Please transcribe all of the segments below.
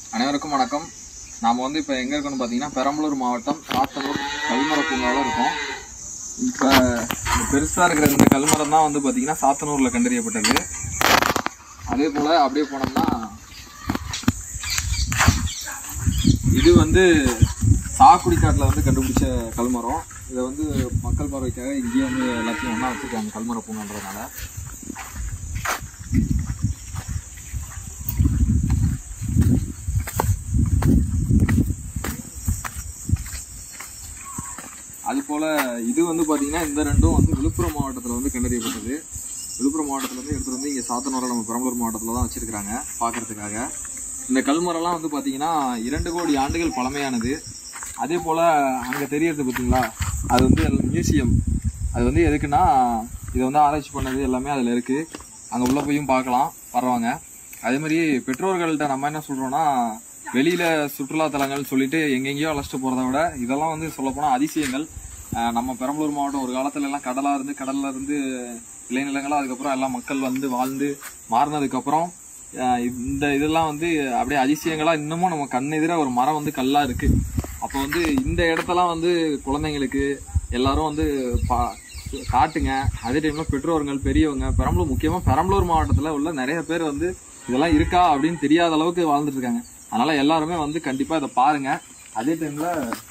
அனைவருக்கும் வணக்கம் நாம் வந்து இப்போ எங்கே இருக்கோம்னு பார்த்தீங்கன்னா பெரம்பலூர் மாவட்டம் சாத்தனூர் கல்மர பூங்காவில் இருக்கோம் இப்போ இந்த பெருசாக இருக்கிற இந்த கல்மரம் தான் வந்து பார்த்தீங்கன்னா சாத்தனூரில் கண்டறியப்பட்டது அதே போல் அப்படியே போனோம்னா இது வந்து சாக்குடி காட்டில் வந்து கண்டுபிடிச்ச கல்மரம் இதை வந்து மக்கள் பார்வைக்காக இங்கேயே வந்து எல்லாத்தையும் ஒன்றா வச்சுருக்காங்க கல்மர பூங்கான்றதுனால அது போல இது வந்து பாத்தீங்கன்னா இந்த ரெண்டும் வந்து விழுப்புரம் மாவட்டத்தில் வந்து கண்டறியப்பட்டது விழுப்புரம் மாவட்டத்துல இருந்து எடுத்துட்டு வந்து இங்க சாத்தனூரை நம்ம பெரம்பலூர் மாவட்டத்தில் தான் வச்சிருக்காங்க பார்க்கறதுக்காக இந்த கல்மரம்லாம் வந்து பாத்தீங்கன்னா இரண்டு கோடி ஆண்டுகள் பழமையானது அதே போல அங்க தெரியறது பார்த்தீங்களா அது வந்து மியூசியம் அது வந்து எதுக்குன்னா இதை வந்து ஆராய்ச்சி பண்ணது எல்லாமே அதில் இருக்கு அங்கே உள்ள போயும் பார்க்கலாம் வர்றவங்க அதே மாதிரி பெற்றோர்கள்ட்ட நம்ம என்ன சொல்றோம்னா வெளியில சுற்றுலா தலங்கள் சொல்லிட்டு எங்கெங்கேயோ அழைச்சிட்டு போறதை விட இதெல்லாம் வந்து சொல்லப்போனா அதிசயங்கள் அஹ் நம்ம பெரம்பலூர் மாவட்டம் ஒரு காலத்துல எல்லாம் கடலா இருந்து கடல்ல இருந்து விளைநிலங்களா அதுக்கப்புறம் எல்லாம் மக்கள் வந்து வாழ்ந்து மாறினதுக்கு அப்புறம் அஹ் இந்த இதெல்லாம் வந்து அப்படியே அதிசயங்களா இன்னமும் நம்ம கண்ணெதிர ஒரு மரம் வந்து கல்லா இருக்கு அப்போ வந்து இந்த இடத்தெல்லாம் வந்து குழந்தைங்களுக்கு எல்லாரும் வந்து பா- காட்டுங்க அதே டைம்ல பெற்றோர்கள் பெரியவங்க பெரம்பலூர் முக்கியமா பெரம்பலூர் மாவட்டத்துல உள்ள நிறைய பேர் வந்து இதெல்லாம் இருக்கா அப்படின்னு தெரியாத அளவுக்கு வாழ்ந்துட்டு இருக்காங்க அதனால எல்லாருமே வந்து கண்டிப்பா இதை பாருங்க அதே டைம்ல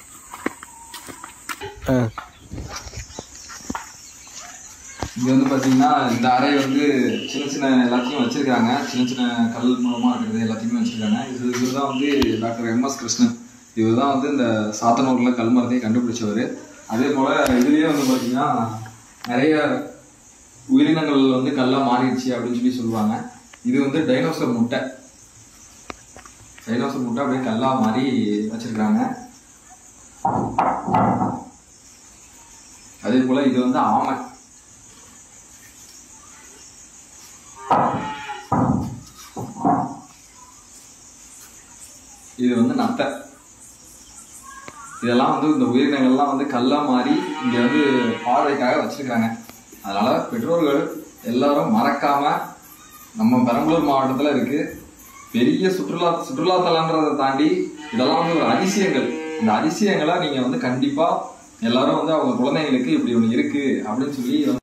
இங்க வந்து பாத்தீங்கன்னா இந்த அறை வந்து சின்ன சின்ன எல்லாத்தையும் வச்சிருக்காங்க சின்ன சின்ன கல் மூலமா இருக்கிறது எல்லாத்தையுமே வச்சிருக்காங்க இது இதுதான் வந்து டாக்டர் எம் எஸ் கிருஷ்ணன் இவர் தான் வந்து இந்த சாத்தனூர்ல கல்மரத்தையும் கண்டுபிடிச்சவர் அதே போல இதுலயே வந்து பாத்தீங்கன்னா நிறைய உயிரினங்கள் வந்து கல்லா மாறிடுச்சு அப்படின்னு சொல்லி சொல்லுவாங்க இது வந்து டைனோசர் முட்டை டைனோசர் முட்டை அப்படியே கல்லா மாறி வச்சிருக்காங்க அதே போல இது வந்து ஆமை இது வந்து நத்தை இதெல்லாம் வந்து இந்த உயிரினங்கள்லாம் வந்து கல்லா மாறி இங்க வந்து பார்வைக்காக வச்சிருக்காங்க அதனால பெற்றோர்கள் எல்லாரும் மறக்காம நம்ம பெரம்பலூர் மாவட்டத்துல இருக்கு பெரிய சுற்றுலா சுற்றுலாத்தலன்றதை தாண்டி இதெல்லாம் வந்து ஒரு அதிசயங்கள் இந்த அதிசயங்களை நீங்க வந்து கண்டிப்பா எல்லாரும் வந்து அவங்க குழந்தைங்களுக்கு இப்படி ஒண்ணு இருக்கு அப்படின்னு சொல்லி